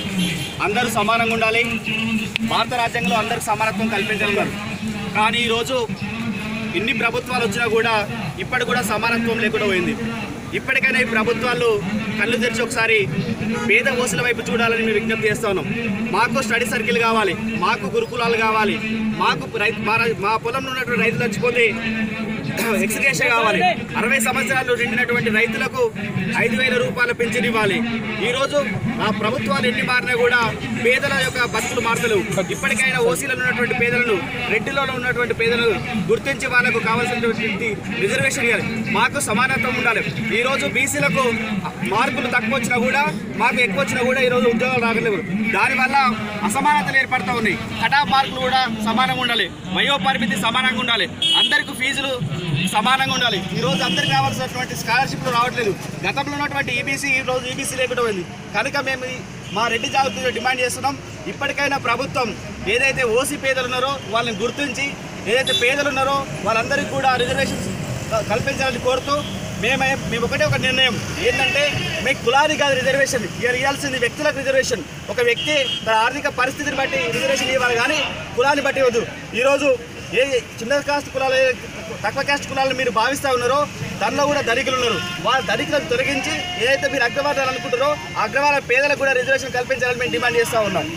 అందరూ సమానంగా ఉండాలి భారత రాజ్యాంగంలో అందరికి సమానత్వం కల్పించాలన్నారు కానీ ఈరోజు ఇన్ని ప్రభుత్వాలు వచ్చినా కూడా ఇప్పటి కూడా సమానత్వం లేకుండా పోయింది ఇప్పటికైనా ఈ ప్రభుత్వాలు కళ్ళు తెరిచి ఒకసారి పేద ఓసుల వైపు చూడాలని మేము విజ్ఞప్తి చేస్తా ఉన్నాం మాకు స్టడీ సర్కిల్ కావాలి మాకు గురుకులాలు కావాలి మాకు రైతు మా రై- మా పొలంలో ఉన్నటువంటి రైతులు చచ్చిపోతే ఎక్స్గ్రేషన్ కావాలి అరవై సంవత్సరాలు నిండినటువంటి రైతులకు ఐదు వేల రూపాయల పెన్షన్ ఇవ్వాలి ఈరోజు ఆ ప్రభుత్వాలు ఎన్ని మారినా కూడా పేదల యొక్క బతుకులు మారతలు ఇప్పటికైనా ఓసీలలో ఉన్నటువంటి పేదలను రెడ్డిలో ఉన్నటువంటి పేదలను గుర్తించి వాళ్ళకు కావాల్సినటువంటి రిజర్వేషన్ ఇవ్వాలి మాకు సమానత్వం ఉండాలి ఈరోజు బీసీలకు మార్కులు తక్కువ వచ్చినా కూడా మాకు ఎక్కువ వచ్చినా కూడా ఈరోజు ఉద్యోగాలు రాగలేవు దానివల్ల అసమానతలు ఏర్పడతా ఉన్నాయి కటాఫ్ మార్కులు కూడా సమానంగా ఉండాలి వయో పరిమితి సమానంగా ఉండాలి అందరికీ ఫీజులు సమానంగా ఉండాలి ఈ రోజు అందరికి రావాల్సినటువంటి స్కాలర్షిప్లు రావట్లేదు గతంలో ఉన్నటువంటి ఈబీసీ ఈ రోజు ఈబీసీ లేకుండా పోయింది కనుక మేము ఈ- మా రెడ్డి జాగ్రత్తగా డిమాండ్ చేస్తున్నాం ఇప్పటికైనా ప్రభుత్వం ఏదైతే ఓసీ పేదలు ఉన్నారో వాళ్ళని గుర్తించి ఏదైతే పేదలు ఉన్నారో వాళ్ళందరికీ కూడా రిజర్వేషన్స్ కల్పించాలని కోరుతూ మేమే మేము ఒకటే ఒక నిర్ణయం ఏంటంటే మీకు కులానికి కాదు రిజర్వేషన్ ఇవాళ ఇవ్వాల్సింది వ్యక్తులకు రిజర్వేషన్ ఒక వ్యక్తి తన ఆర్థిక పరిస్థితిని బట్టి రిజర్వేషన్ ఇవ్వాలి కానీ కులాన్ని బట్టి వద్దు ఈరోజు ఏ చిన్న కాస్ట్ కులాలు ఏ తక్కువ కాస్ట్ కులాలను మీరు భావిస్తూ ఉన్నారో దానిలో కూడా ధనికులు ఉన్నారు వాళ్ళ ధనికులను తొలగించి ఏదైతే మీరు అగ్రవాదాలు అనుకుంటారో ఆ అగ్రవాద పేదలకు కూడా రిజర్వేషన్ కల్పించాలని మేము డిమాండ్ చేస్తూ ఉన్నాం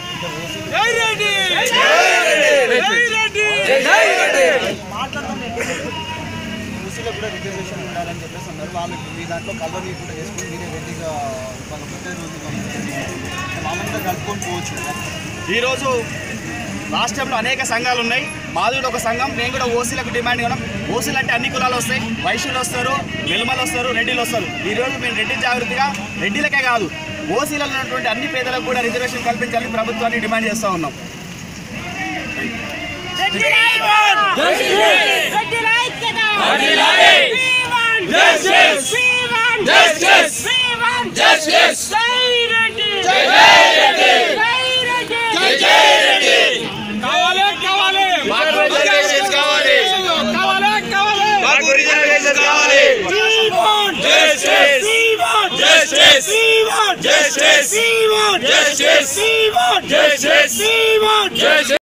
మూసీలో కూడా రిజర్వేషన్ ఉండాలని చెప్పేసి అన్నారు వాళ్ళు మీ దాంట్లో కలవని కూడా వేసుకొని మీరే రెడ్డిగా వాళ్ళ పుట్టే రోజు మామూలుగా కలుపుకొని పోవచ్చు కదా ఈరోజు రాష్ట్రంలో అనేక సంఘాలు ఉన్నాయి మాది కూడా ఒక సంఘం మేము కూడా ఓసీలకు డిమాండ్ ఉన్నాం ఓసీలు అంటే అన్ని కులాలు వస్తాయి వైశ్యులు వస్తారు వెలుమలు వస్తారు రెడ్డిలు వస్తారు ఈ రోజు మేము రెడ్డి జాగ్రత్తగా రెడ్డిలకే కాదు ఓసీలలో ఉన్నటువంటి అన్ని పేదలకు కూడా రిజర్వేషన్ కల్పించాలని ప్రభుత్వాన్ని డిమాండ్ చేస్తూ ఉన్నాం కావాలి కావాలి మాకు రిజర్వేషన్స్ కావాలి కావాలి కావాలి మాకు రిజర్వేషన్స్ కావాలి justice justice justice justice justice